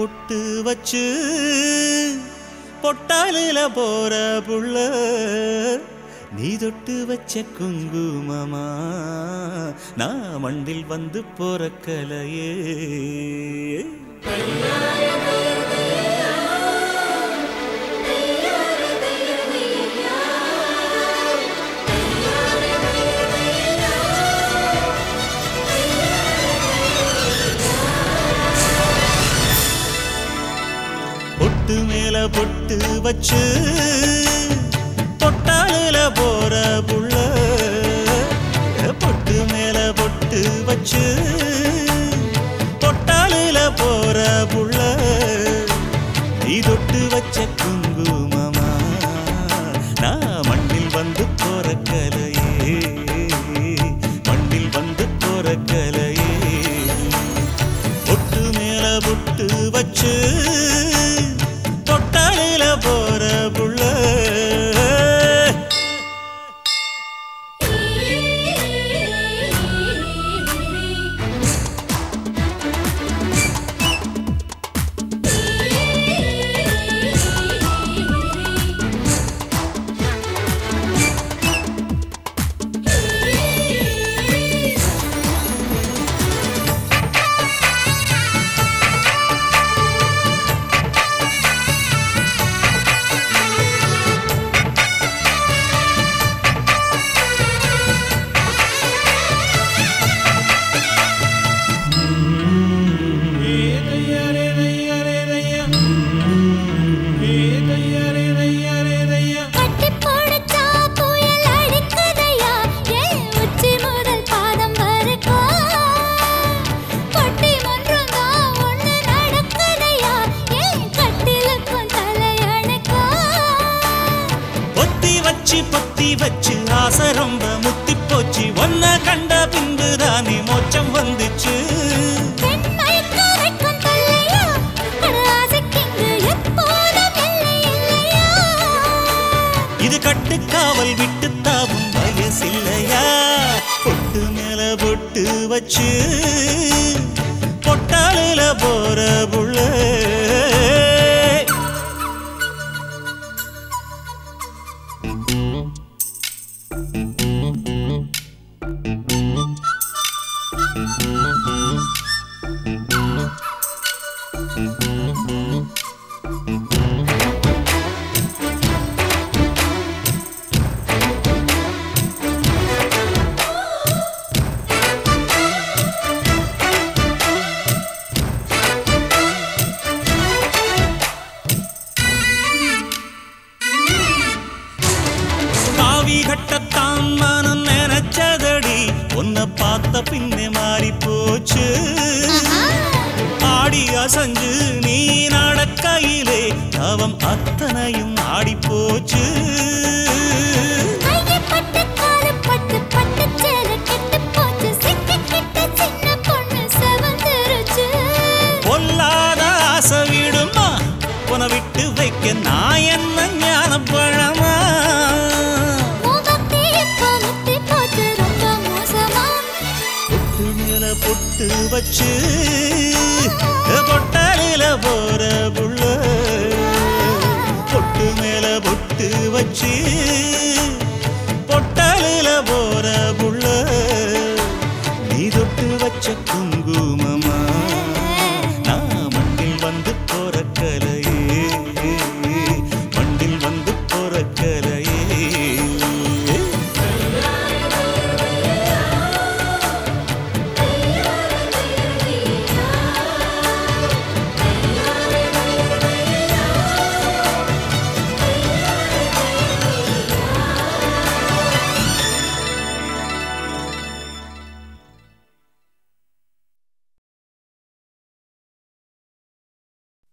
பொட்டு வச்சு பொட்டாலில போற புள்ள நீ தொட்டு வச்ச குங்குமமா நான் மண்டில் வந்து போறக்கலையே பொட்டு மேல பொட்டு வச்சு பொட்டாலில போற புள்ள பொட்டு மேல பொட்டு வச்சு பொட்டாலில போற புள்ள நீ தொட்டு வச்ச குங்குமமா நான் மண்ணில் வந்து போற கலையே மண்ணில் வந்து போற கலையே பொட்டு மேல பொட்டு வச்சு தொட்டாலில போற புள்ள கட்டி போடுச்சா புயல் அடிக்குதையா ஏன் உச்சி முதல் பாதம் வரைக்கும் கொட்டி மன்றங்கா ஒண்ணு நடக்குதையா ஏன் கட்டிலுக்கும் தலையணைக்கும் பொத்தி வச்சு பொத்தி வச்சு ஆசை ரொம்ப முத்தி போச்சு ஒன்ன கண்ட பின்பு தானே மோச்சம் வந்துச்சு பெண் மயக்க வைக்கும் தொல்லையா அட ஆசைக்கிங்கு எப்போதும் எல்லை இல்லையா இது கட்டுக்காவல் விட்டு தாவும் வயசில்லையா பொட்டு மேல பொட்டு வச்சு பொட்டாலில போற புள்ள காவி கட்டத்தான் மனம் நினைச்சதடி உன்னை பார்த்த பின்னே மாறி போச்சு ஆடி அசஞ்சு நீ நடக்கையிலே அவம் அத்தனையும் ஆடி போச்சு கையை பட்டு காலு பட்டு பட்டு சேலை கெட்டு போச்சு சிக்கிக்கிட்ட சின்ன பொண்ணு செவந்துருச்சு பொல்லாத ஆசை விடுமா உன விட்டு வைக்க நான் என்ன ஞான பழமா முகத்தே இப்போ முத்தி போச்சு ரொம்ப மோசமா பொட்டு மேல பொட்டு வச்சு